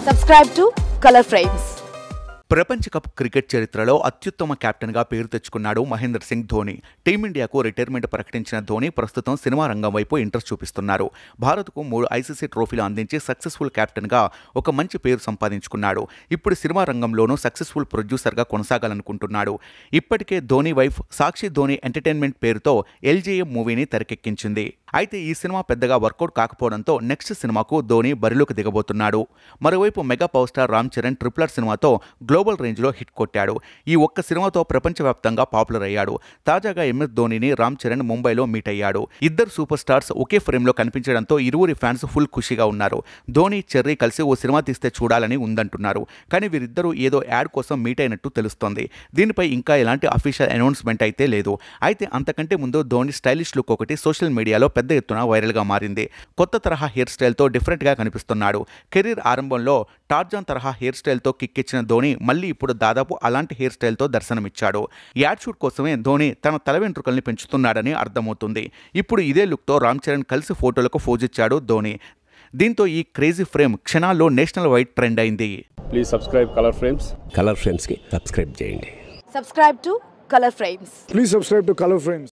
Subscribe to Color Frames. ప్రపంచ cup cricket చరిత్రలో అత్యుత్తమ కెప్టెన్గా పేరు తెచ్చుకున్నాడు మహేంద్ర సింగ్ ధోని టీమిండియాకు రిటైర్మెంట్ ప్రకటించిన ధోని ప్రస్తుతం సినిమా రంగం వైపు ఇంట్రెస్ట్ చూపిస్తున్నారు భారత్కు మూడు ఐసీసీ ట్రోఫీలు అందించి సక్సెస్ఫుల్ కెప్టెన్గా ఒక మంచి పేరు సంపాదించుకున్నాడు ఇప్పుడు సినిమా రంగంలోనూ సక్సెస్ఫుల్ ప్రొడ్యూసర్గా కొనసాగాలనుకుంటున్నాడు ఇప్పటికే ధోని వైఫ్ సాక్షి ధోని ఎంటర్టైన్మెంట్ పేరుతో ఎల్జీఎం మూవీని తెరకెక్కించింది అయితే ఈ సినిమా పెద్దగా వర్కౌట్ కాకపోవడంతో నెక్స్ట్ సినిమాకు ధోని బరిలోకి దిగబోతున్నాడు మరోవైపు mega power star Ram Charan triple R సినిమాతో గ్లోబల్ రేంజ్లో హిట్ కొట్టాడు ఈ ఒక్క సినిమాతో ప్రపంచవ్యాప్తంగా పాపులర్ అయ్యాడు తాజాగా ఎంఎస్ ధోనిని రామ్ చరణ్ ముంబైలో మీట్ అయ్యాడు ఇద్దరు సూపర్ స్టార్స్ ఒకే ఫ్రేమ్లో కనిపించడంతో ఇరువురి ఫ్యాన్స్ ఫుల్ ఖుషిగా ఉన్నారు ధోని చెర్రీ కలిసి ఓ సినిమా తీస్తే చూడాలని ఉందంటున్నారు కానీ వీరిద్దరూ ఏదో యాడ్ కోసం మీట్ అయినట్టు తెలుస్తోంది దీనిపై ఇంకా ఎలాంటి అఫీషియల్ అనౌన్స్మెంట్ అయితే లేదు అయితే అంతకంటే ముందు ధోని స్టైలిష్ లుక్ ఒకటి సోషల్ మీడియాలో పెద్ద ఎత్తున వైరల్గా మారింది కొత్త తరహా హెయిర్ స్టైల్తో డిఫరెంట్గా కనిపిస్తున్నాడు కెరీర్ ఆరంభంలో టార్జాన్ తరహా హెయిర్ స్టైల్తో కిక్కిచ్చిన ధోని మళ్ళీ ఇప్పుడు దాదాపు అలాంటి హెయిర్ స్టైల్తో దర్శనమిచ్చాడు యాడ్ షూట్ కోసమే ధోని తన తల వెంట్రుకల్ని పెంచుతున్నాడని అర్థమవుతుంది ఇప్పుడు ఇదే లుక్తో రామ్ చరణ్ కలిసి ఫోటోలకు ఫోజిచ్చాడు ధోని దీంతో ఈ క్రేజీ ఫ్రేమ్ క్షణాల్లో నేషనల్ వైడ్ ట్రెండ్ అయింది please subscribe colour frames colour ఫ్రేమ్స్కి సబ్స్క్రైబ్ చేయండి Subscribe to Color Frames. Please subscribe to Color Frames.